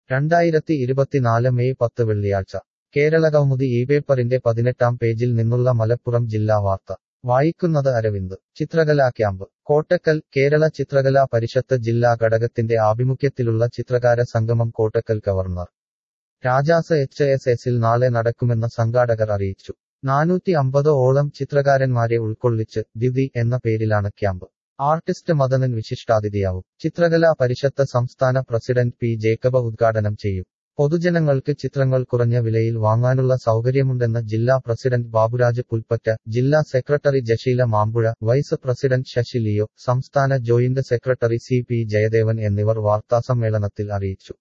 രണ്ടായിരത്തി ഇരുപത്തിനാല് മെയ് പത്ത് വെള്ളിയാഴ്ച കേരളകൗമുദി ഈ പേപ്പറിന്റെ പതിനെട്ടാം പേജിൽ നിന്നുള്ള മലപ്പുറം ജില്ലാ വാർത്ത വായിക്കുന്നത് അരവിന്ദ് ചിത്രകലാ ക്യാമ്പ് കോട്ടക്കൽ കേരള ചിത്രകലാ പരിഷത്ത് ജില്ലാ ഘടകത്തിന്റെ ആഭിമുഖ്യത്തിലുള്ള ചിത്രകാര സംഗമം Kottakkal government Rajas H S എസിൽ നാളെ നടക്കുമെന്ന് സംഘാടകർ അറിയിച്ചു നാനൂറ്റി അമ്പത് ഓളം ചിത്രകാരന്മാരെ ഉൾക്കൊള്ളിച്ച് ദിതി എന്ന പേരിലാണ് ക്യാമ്പ് ആർട്ടിസ്റ്റ് മദനൻ വിശിഷ്ടാതിഥിയാവും ചിത്രകലാ പരിഷത്ത് സംസ്ഥാന പ്രസിഡന്റ് പി ജേക്കബ് ഉദ്ഘാടനം ചെയ്യും പൊതുജനങ്ങൾക്ക് ചിത്രങ്ങൾ കുറഞ്ഞ വിലയിൽ വാങ്ങാനുള്ള സൗകര്യമുണ്ടെന്ന് ജില്ലാ പ്രസിഡന്റ് ബാബുരാജ് പുൽപ്പറ്റ ജില്ലാ secretary Jasheela Mampuzha vice president Sasi Leo സംസ്ഥാന joint secretary C P Jayadevan എന്നിവർ വാർത്താസമ്മേളനത്തിൽ അറിയിച്ചു